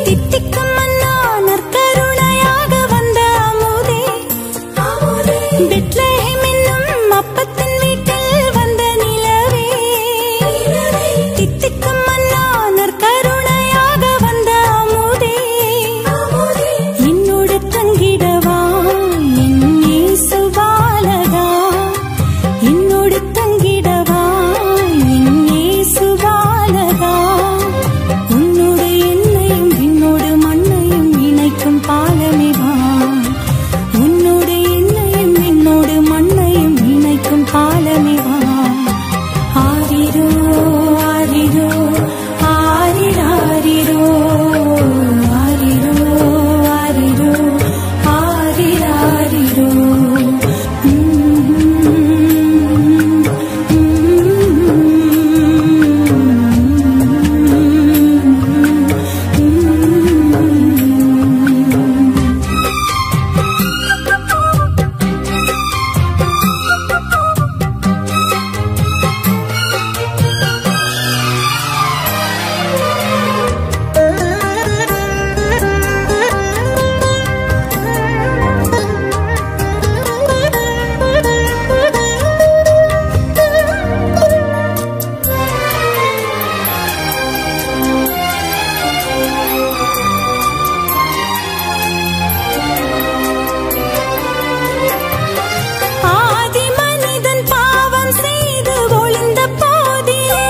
தித்திக்கும் மன்னா நற்கருணையாக வந்த அமுதே பெத்லஹேம் என்னும் அப்பத்தின் வீட்டில் வந்த நிலவே தித்திக்கும் மன்னா நற்கருணையாக வந்த அமுதே என்னோடு தங்கிடவா என் இயேசு பாலகா என்னோடு தங்கிடவா என் இயேசு பாலகா உன்னோடு என்னையும் என்னோடு மண்ணையும் இணைக்கும் பாலமே வா உன்னோடு என்னையும் என்னோடு மண்ணையும் இணைக்கும் பாலமே வா ஆரிரோ ஆரிரோ ஆரிராரிரோ ஆரிரோ ஆரிரோ ஆரிராரிரோ ஆதி மனிதன் பாவம் செய்து ஒளிந்த போதிலே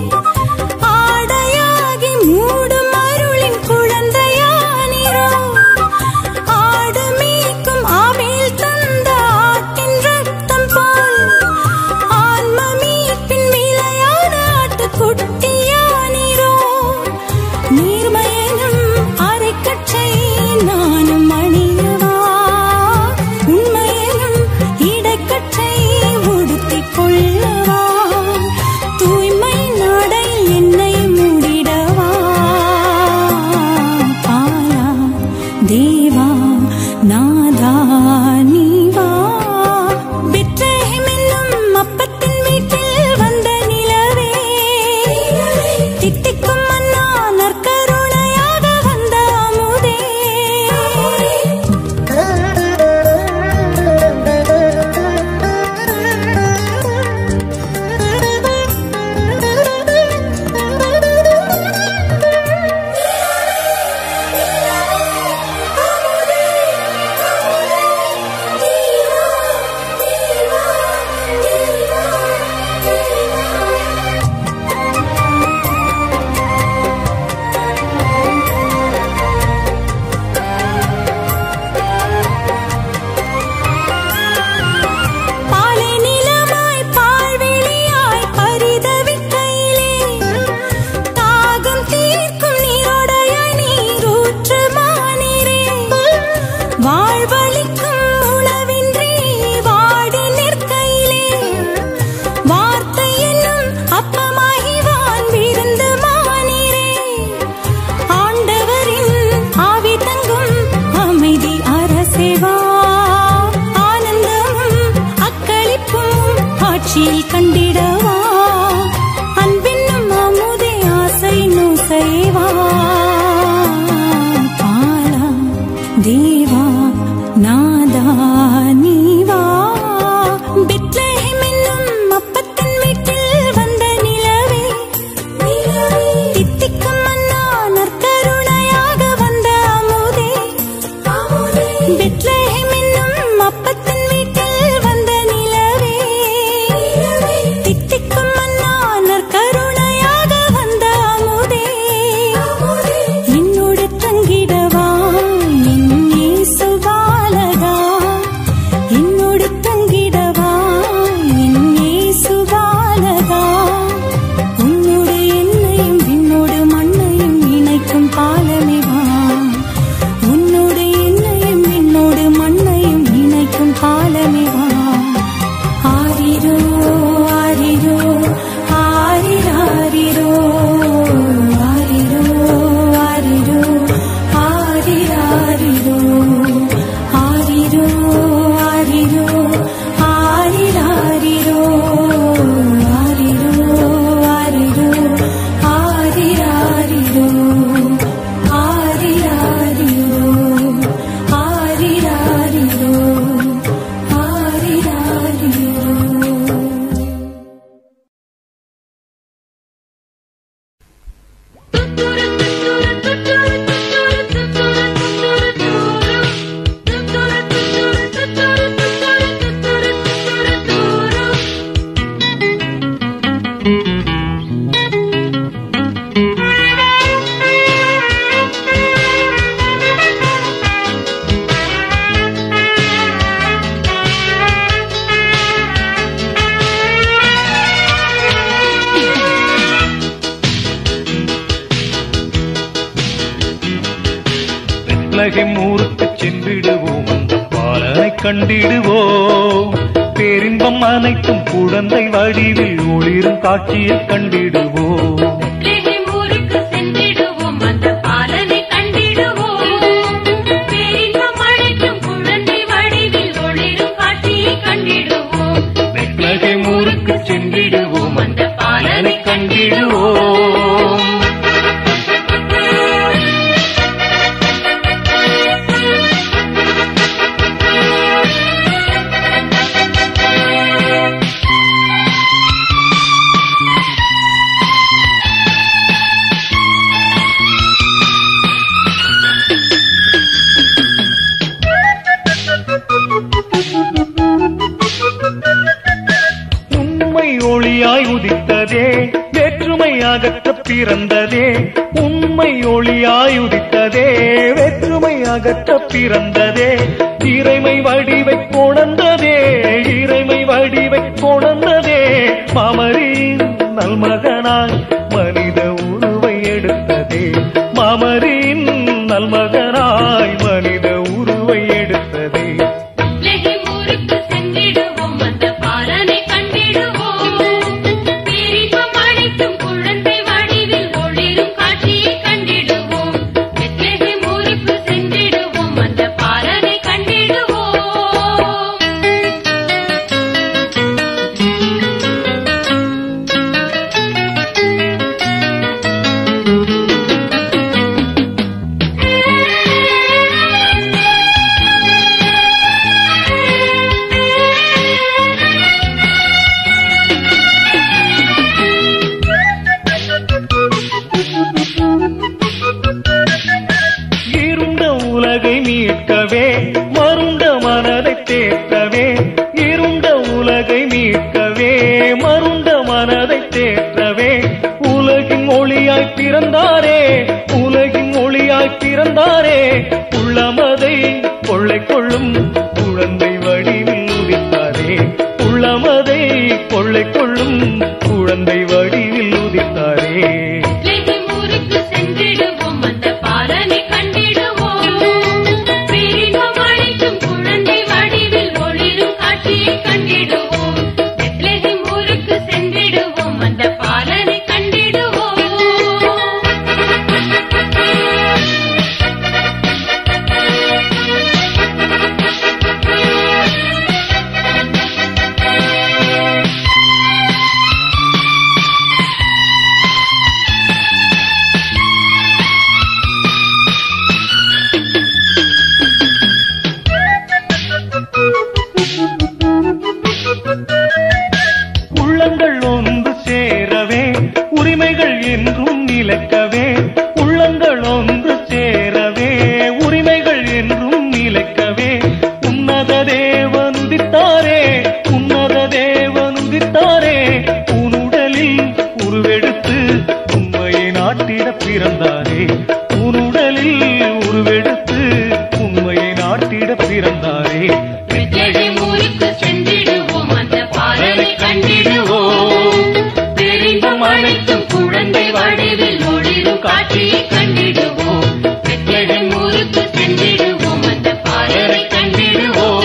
ஆடையாகி மூடும் அருளின் குழந்தையானிரோ ஆடு மீட்கும் ஆவேல் தந்த ஆட்டின் ரத்தம் போல் ஆன்ம மீட்பின் விலையான ஆட்டுக்குட்டியானிரோ நீர்மையனும் அரைக்கச்சை நானும் அணியவா உண்மையனும் இடைக்கச்சை உடுத்திக் கொள்ளவா தூய்மை நடை என்னை மூடிடவா பாலா தேவா நாதா நீவா பெத்லஹேம் என்னும் அப்பத்தின் வீட்டில் வந்த நிலவே தித்திக்கும் மன்னா நற்கருணையாக வந்த அமுதே பாலை நிலமாய் பால்வெளியாய் பரிதவிக்கையிலே தாகம் தீர்க்கும் நீரோடையாய் நீரூற்று மானீரே வாழ்வளிக்கும் உணவின்றி வாடி நிற்கையிலே வார்த்தை என்னும் அப்பமாகி வான் விருந்து மானீரே ஆண்டவரின் ஆவி தங்கும் அமைதி அரசேவா ஆனந்தமும் அக்களிப்பும் ஆட்சியில் கண்டிடவா அன்பென்னும் அமுதே ஆசை நூசைவா பாலா தேவா நாதா நீவா பெத்லஹேம் என்னும் அப்பத்தின் வீட்டில் வந்த நிலவே தித்திக்கும் மன்னா நற்கருணையாக வந்த அமுதே பெத்லஹேம் என்னும் அப்பத்தின் வீட்டில் வந்த நிலவே தித்திக்கும் பெத்லகெம் ஊருக்கு சென்றிடுவோம் அந்த பாலனை கண்டிடுவோம் பேரின்பம் அனைத்தும் குழந்தை வடிவில் ஒளிரும் காட்சியை கண்டிடுவோம் பெத்லகேம் ஊருக்கு சென்றிடுவோம் அந்த பாலனை கண்டிடுவோம் பேரின்பம் அழைக்கும் குழந்தை வடிவில் ஒளிரும் காட்சியை கண்டிடுவோம் பெத்லகெம் ஊருக்கு சென்றிடுவோம் அந்த பாலனை கண்டிடுவோம் உண்மை ஒளியாய் உதித்ததே வேற்றுமை அகற்ற பிறந்ததே உண்மை ஒளியாய் உதித்ததே வேற்றுமை அகற்ற பிறந்ததே இறைமை வடிவை கொணர்ந்ததே இறைமை வடிவை கொணர்ந்ததே மாமரின் நல்மகனாய் மனித உருவை எடுத்ததே மாமரின் நல்மகனாய் மனித உருவை எடுத்ததே பெத்லகேம் ஊருக்கு சென்றிடுவோம் அந்த பாலனை கண்டிடுவோம் பேரின்பம் அழைக்கும் குழந்தை வடிவில் ஒளிரும் காட்சியை கண்டிடுவோம் பெத்லகேம் ஊருக்கு சென்றிடுவோம் அந்த பாலனை கண்டிடுவோம் இருண்ட உலகை மீட்கவே மருண்ட மனதை தேற்றவே இருண்ட உலகை மீட்கவே மருண்ட மனதை தேற்றவே உலகின் ஒளியாய் பிறந்தாரே உலகின் ஒளியாய் பிறந்தாரே உள்ளமதை கொள்ளை கொள்ளும் குழந்தை வடிவில் உதித்தாரே உள்ளமதை கொள்ளை கொள்ளும் குழந்தை வடிவில் உதித்தாரே பெத்லகேம் ஊருக்கு சென்றிடுவோம் அந்த பாலனை கண்டிடுவோம் பேரின்பம் அழைக்கும் குழந்தை வடிவில் ஒளிரும் காட்சியை கண்டிடுவோம் பெத்லகேம் ஊருக்கு சென்றிடுவோம் அந்த பாலனை கண்டிடுவோம் உள்ளங்கள் ஒன்று சேரவே உரிமைகள் என்றும் நிலைக்கவே உள்ளங்கள் ஒன்று சேரவே உரிமைகள் என்றும் நிலைக்கவே உன்னத தேவன் உதித்தாரே உன்னத தேவன் உதித்தாரே உன்னுடலில் உருவெடுத்து உண்மையை நாட்டிட பிறந்தாரே உன்னுடலில் உருவெடுத்து உண்மையை நாட்டிட பிறந்தாரே பெத்லகேம் ஊருக்கு சென்றிடுவோம் அந்த பாலனை கண்டிடுவோம் பேரின்பம் அழைக்கும் குழந்தை வடிவில் ஒளிரும் காட்சியை கண்டிடுவோம் பெத்லகேம் ஊருக்கு சென்றிடுவோம் அந்த பாலனை கண்டிடுவோம்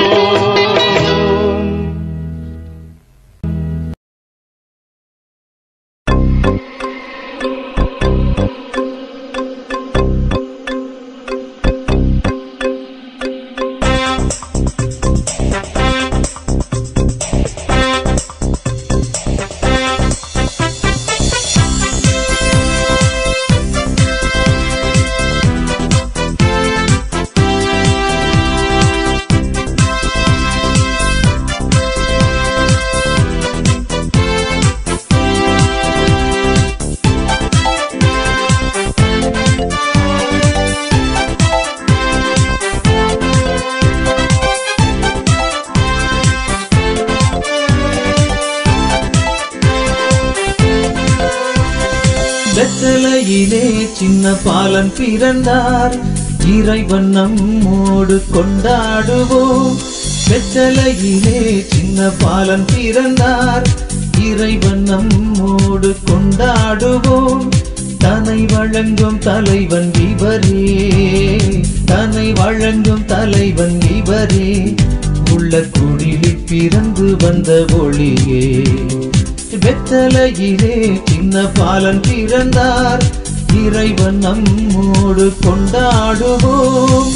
வெத்தலையிலே சின்ன பாலன் பிறந்தார் இறைவன் நம்மோடு கொண்டாடுவோம் வெத்தலையிலே சின்ன பாலன் பிறந்தார் இறைவன் நம்மோடு கொண்டாடுவோம் தனை வழங்கும் தலைவன் இவரே தன்னை வழங்கும் தலைவன் இவரே உள்ள குடிலில் பிறந்து வந்த ஒளியே வெத்தலையிலே சின்ன பாலன் பிறந்தார் இறைவன் நம்மோடு கொண்டாடுவோம்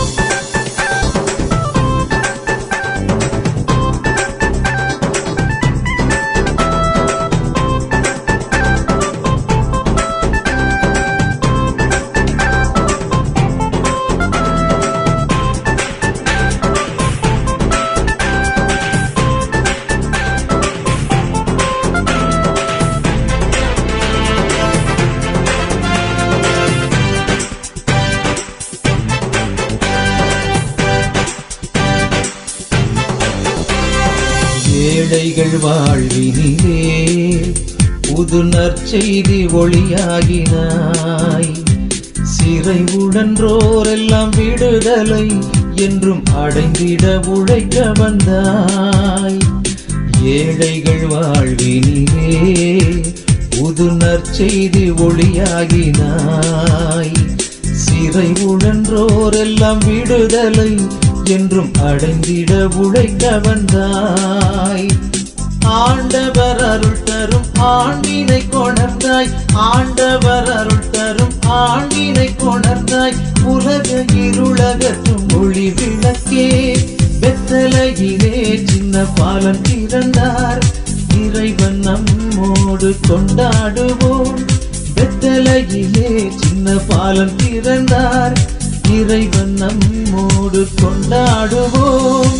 ஏழைகள் வாழ்வினிலே புது நற்செய்தி ஒளியாகினாய் சிறை உடன்றோரெல்லாம் விடுதலை என்றும் அடைந்திட உழைக்க வந்தாய் ஏழைகள் வாழ்வினிலே புது நற்செய்தி ஒளியாகினாய் சிறை உழன்றோரெல்லாம் விடுதலை என்றும் அடைந்திட உழைக்க வந்தாய் ஆண்டவர் அருள் தரும் ஆண்டினை கொணர்ந்தாய் ஆண்டவர் அருள் தரும் ஆண்டினை கொணர்ந்தாய் உலக இருளகற்றும் ஒளி விளக்கே வெத்தலையிலே சின்ன பாலன் பிறந்தார் இறைவன் நம்மோடு கொண்டாடுவோம் வெத்தலையிலே சின்ன பாலன் பிறந்தார் இறைவன் நம்மோடு கொண்டாடுவோம்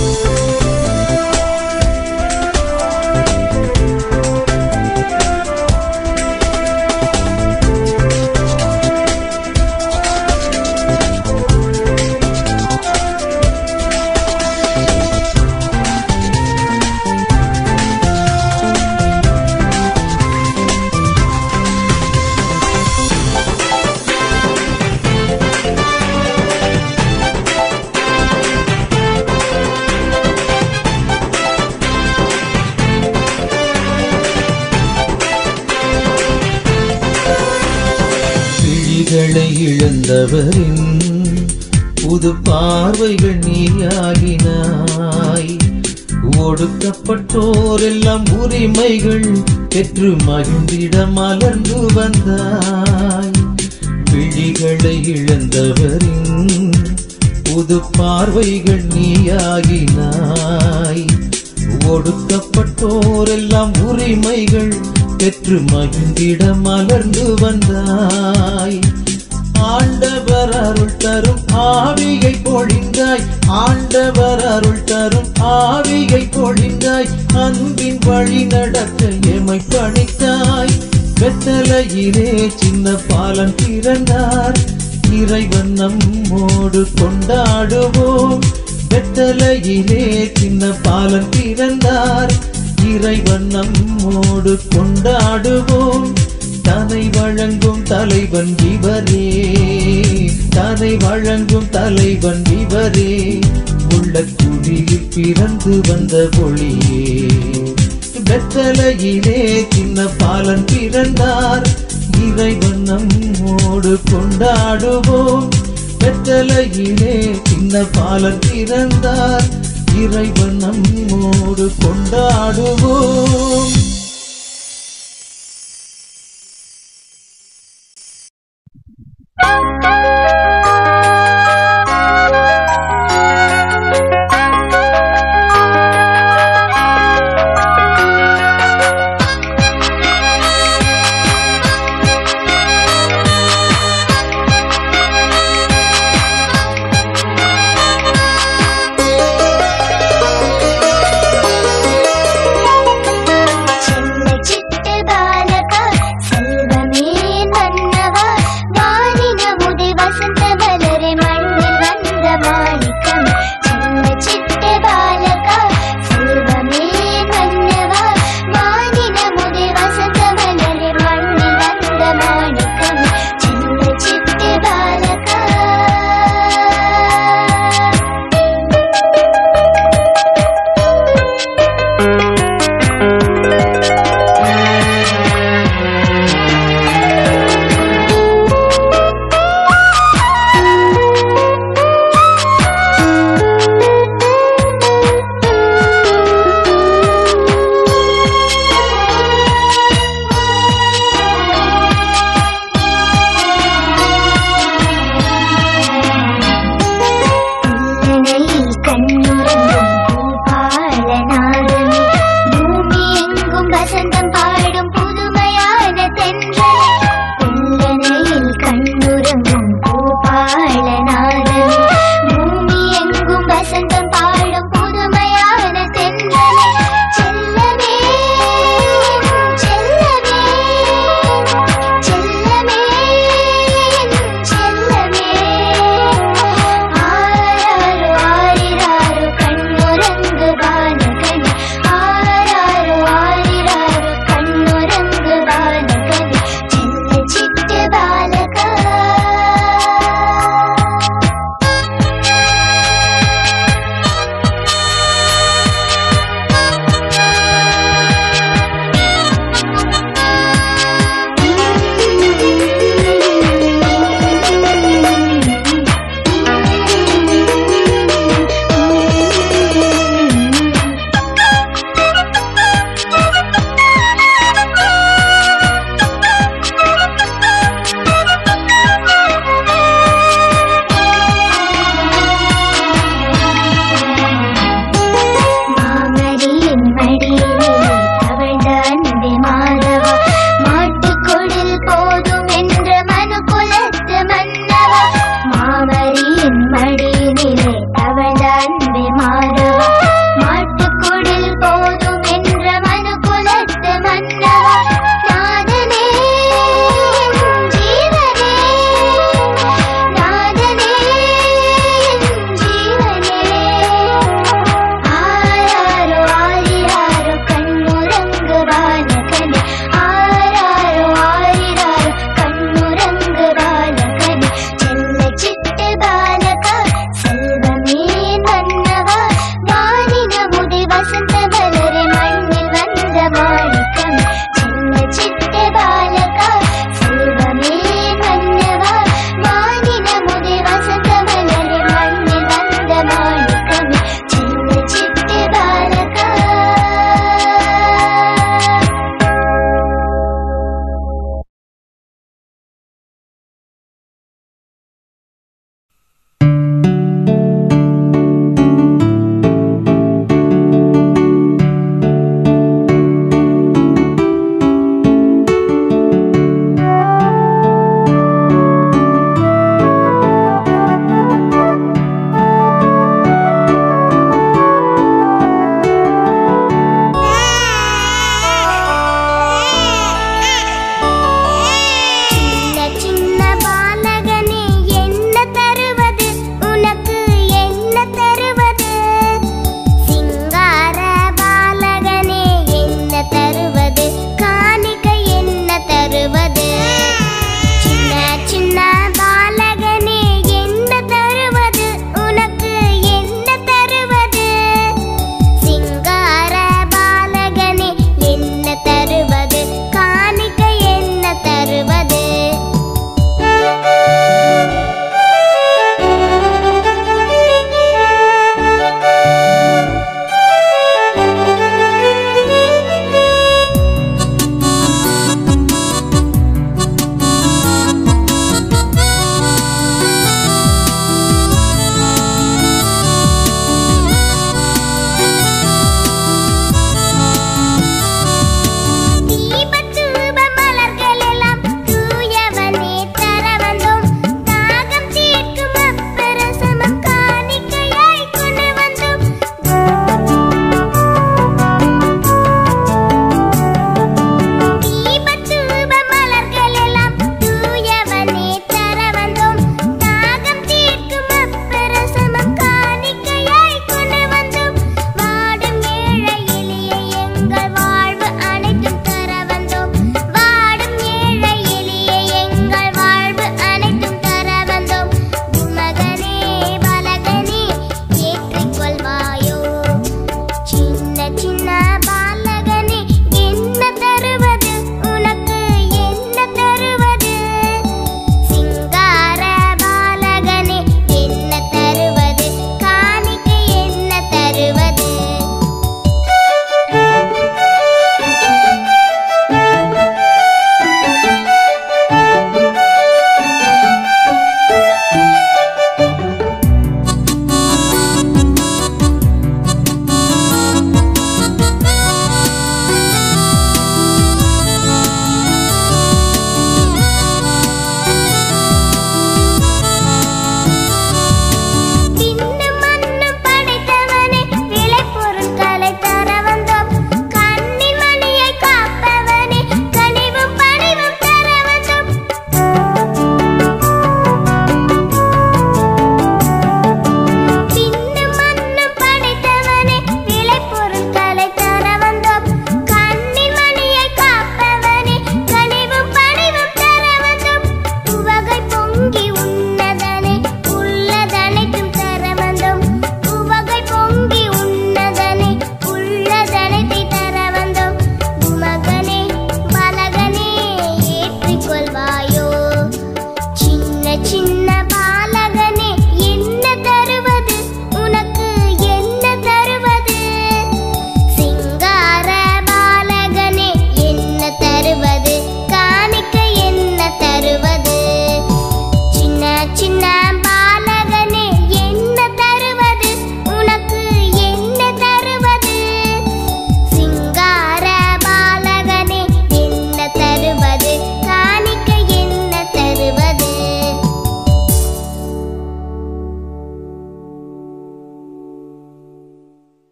விழிகளை இழந்தவரின் புது பார்வைகள் நீயாகினாய் ஒடுக்கப்பட்டோர் எல்லாம் உரிமைகள் பெற்று மகிழ்ந்திட மலர்ந்து வந்தாய் விழிகளை இழந்தவரின் புது பார்வைகள் நீயாகினாய் ஒடுக்கப்பட்டோர் எல்லாம் உரிமைகள் பெற்று மகிழ்ந்திட மலர்ந்து வந்தாய் ஆண்டவர் அருள் தரும் ஆவியை பொழிந்தாய் ஆண்டவர் அருள் தரும் ஆவியை பொழிந்தாய் அன்பின் வழி நடக்க எமை பணித்தாய் வெத்தலையிலே சின்ன பாலன் பிறந்தார் இறைவன் நம்மோடு கொண்டாடுவோம் வெத்தலையிலே சின்ன பாலன் பிறந்தார் இறைவன் நம்மோடு கொண்டாடுவோம் தனை வழங்கும் தலைவன் இவரே தனை வழங்கும் தலைவன் இவரே உள்ள குடியில் பிறந்து வந்த ஒளியே வெத்தலையிலே சின்ன பாலன் பிறந்தார் இறைவன் நம்மோடு கொண்டாடுவோம் வெத்தலையிலே சின்ன பாலன் பிறந்தார் இறைவன் நம்மோடு கொண்டாடுவோம்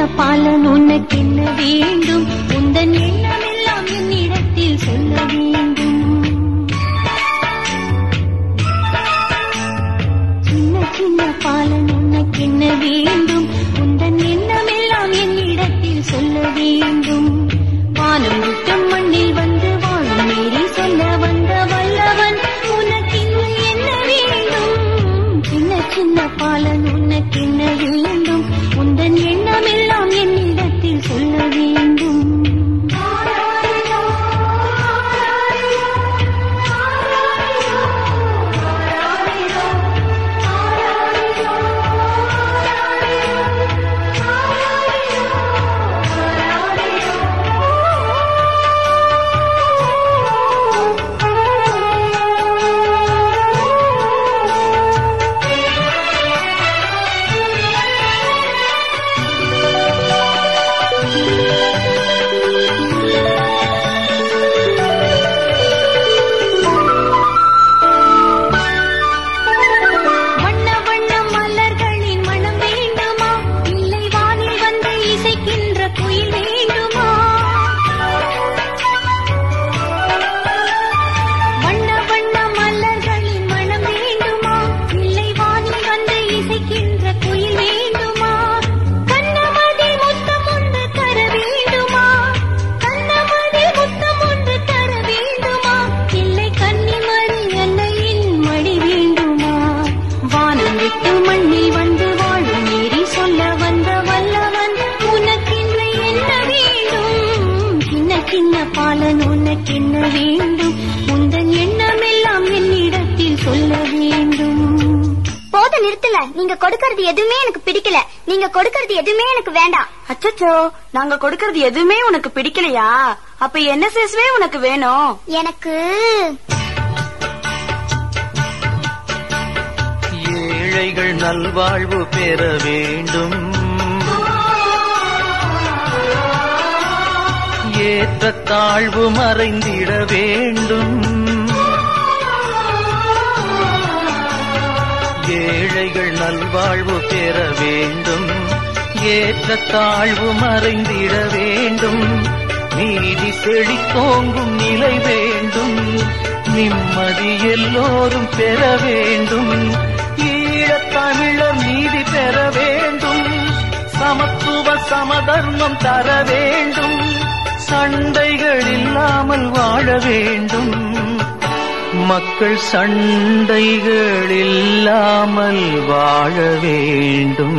பாலன் உனக்கு என்ன வேண்டும் உந்தன் எண்ணமெல்லாம் என்னிடத்தில் சொல்ல வேண்டும் சின்ன சின்ன பாலன் உனக்கு என்ன வேண்டும் உந்தன் எண்ணமெல்லாம் என்னிடத்தில் சொல்ல வேண்டும் வானம் விட்டும் மண்ணில் வந்து வாழும் மீறி சொல்ல வந்த வல்லவன் உனக்கு இன்னும் என்ன வேண்டும் சின்ன சின்ன பாலன் உனக்கு என்ன வேண்டும் உந்தன் எண்ணமெல்லாம் என்னிடத்தில் சொல்ல வேண்டும் வண்ண வண்ண மலர்களின் மனம் வேண்டுமா இல்லை வானில் வந்து இசைக்கின்ற குயில் வேண்டுமா வண்ண வண்ண மலர்களின் மனம் வேண்டுமா இல்லை வானில் வந்து இசைக்கின்ற குயில் வேண்டுமா கண்ணமதி முத்தம் ஒன்று தர வேண்டுமா கண்ணமதி முத்தம் ஒன்று தர வேண்டுமா இல்லை கன்னிமரி அன்னையின் மடி வேண்டுமா வானம் விட்டு மண்ணில் வந்து வாழும் மீறி சொல்ல வந்த வல்லவன் உனக்கென்று என்ன வேண்டும் சின்ன சின்ன பாலன் உனக்கு என்ன வேண்டும் உந்தன் எண்ணமெல்லாம் என்னிடத்தில் சொல்ல வேண்டும் போதும் நிறுத்துங்க நீங்க கொடுக்கறது எதுவுமே எனக்கு பிடிக்கல நீங்க கொடுக்கறது எதுவுமே எனக்கு வேண்டாம் அச்சச்சோ நாங்க கொடுக்கறது எதுவுமே உனக்கு பிடிக்கலையா அப்ப என்ன சேசுவே உனக்கு வேணும் எனக்கு ஏழைகள் நல்வாழ்வு பெற வேண்டும் ஏற்ற தாழ்வு மறைந்திட வேண்டும் ஏழைகள் நல்வாழ்வு பெற வேண்டும் ஏற்ற தாழ்வு மறைந்திட வேண்டும் நீதி செழித்தோங்கும் நிலை வேண்டும் நிம்மதி எல்லோரும் பெற வேண்டும் ஈழத் தமிழர் நீதி பெற வேண்டும் சமத்துவ சமதர்மம் தர வேண்டும் சண்டைகள் இல்லாமல் வாழ வேண்டும் மக்கள் சண்டைகள் இல்லாமல் வாழ வேண்டும்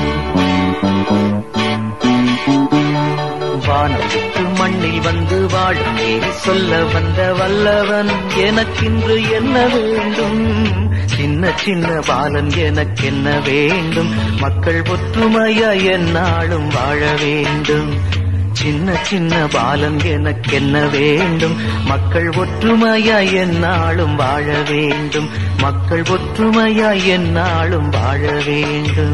வானம் விட்டு மண்ணில் வந்து வாழும் நீதி சொல்ல வந்த வல்லவன் எனக்கின்று என்ன வேண்டும் சின்ன சின்ன பாலன் எனக்கென்ன வேண்டும் மக்கள் ஒற்றுமையா என்னாலும் வாழ வேண்டும் சின்ன சின்ன பாலன் எனக்கென்ன வேண்டும் மக்கள் ஒற்றுமையா என்னாலும் வாழ வேண்டும் மக்கள் ஒற்றுமையா என்னாலும் வாழ வேண்டும்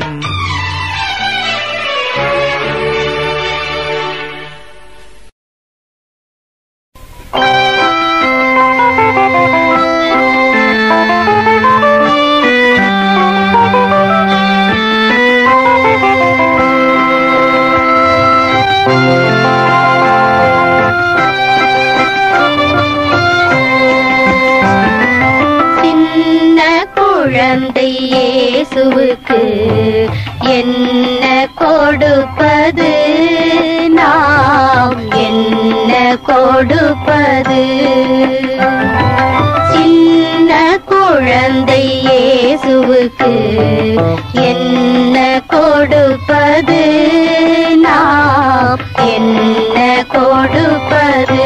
சின்ன குழந்தை இயேசுவுக்கு என்ன கொடுப்பது நாம் என்ன கொடுப்பது சின்ன குழந்தை இயேசுவுக்கு என்ன கொடுப்பது நாம் என்ன கொடுப்பது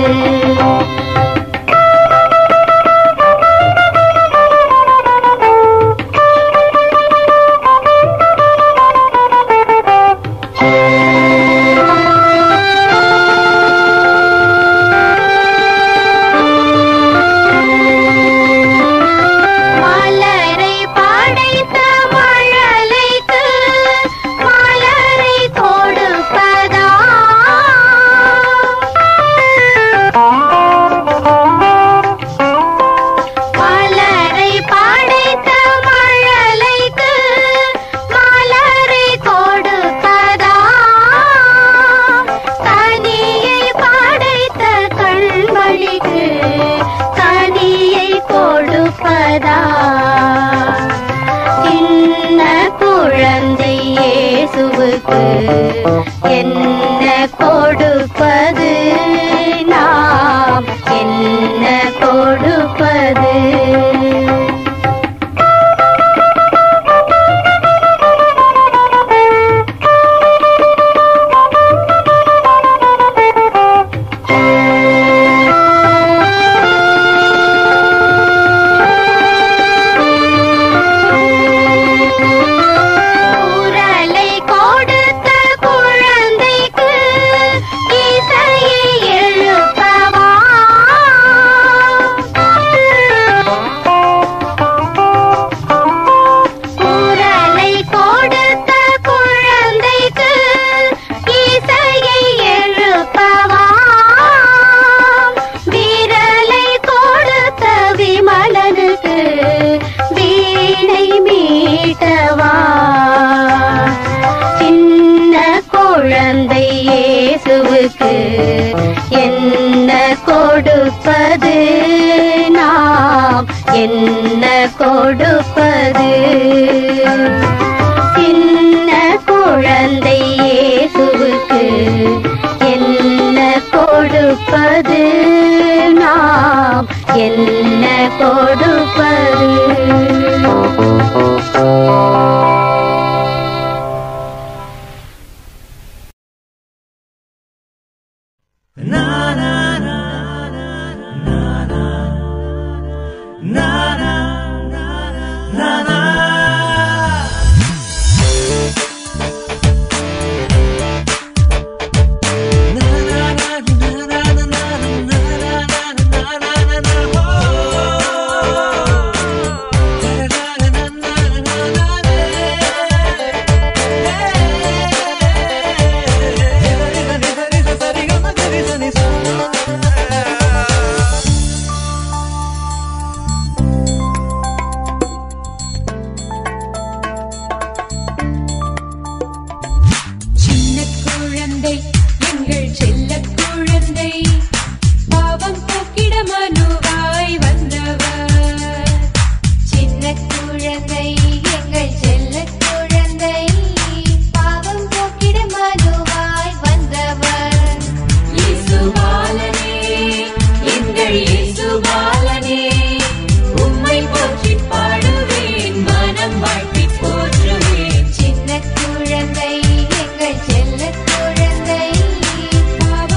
மலரை படைத்த மழலைக்கு மலரை கொடுப்பது என்ன கொடுப்பது நாம் என்ன கொடுப்பது குரலை கொடுத்த குழந்தைக்கு இசையை எழுப்பவா குரலை கொடுத்த குழந்தைக்கு இசையை எழுப்பவா வீரலை கொடுத்த விமலனுக்கு வீணை மீட்டவா சின்ன குழந்தை இயேசுவுக்கு என்ன கொடுப்பது நாம் என்ன கொடுப்பது சின்ன குழந்தை இயேசுவுக்கு என்ன கொடுப்பது நாம் என்ன கொடுப்பது சின்ன குழந்தை எங்கள் செல்ல குழந்தை பாவம் போக்கிட மனுவாய் வந்தவர் சின்ன குழந்தை எங்கள் செல்ல குழந்தை பாவம் போக்கிட மனுவாய் வந்தவர் இயேசுபாலனே எங்கள் இயேசுபாலனே உம்மை போற்றி பாடுவேன் மனம் வாழ்த்தி போற்றுவேன் சின்ன குழந்தை எங்கள் செல்ல குழந்தை பாவம்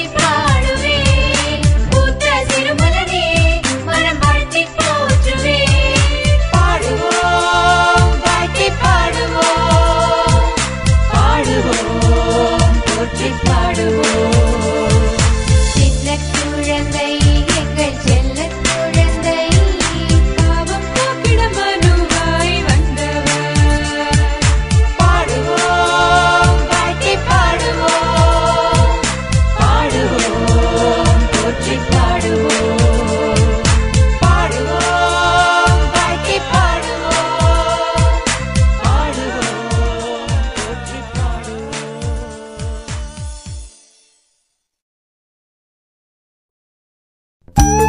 பாடுவேன் பூத்த சிறுமலரே மனம் வாழ்த்தி போற்றுவேன் பாடுவோம் வாழ்த்தி பாடுவோம் பாடுவோம் போற்றி பாடுவோம் சின்ன குழந்தை எங்கள் செல்ல குழந்தை பாவம் போக்கிட மனுவாய் வந்தவர் பாடுவோம் வாழ்த்தி பாடுவோம் பாடுவோம் போற்றி பாடுவோம் பாடுவோம் வாழ்த்தி பாடுவோம் பாடுவோம் போற்றி பாடுவோம்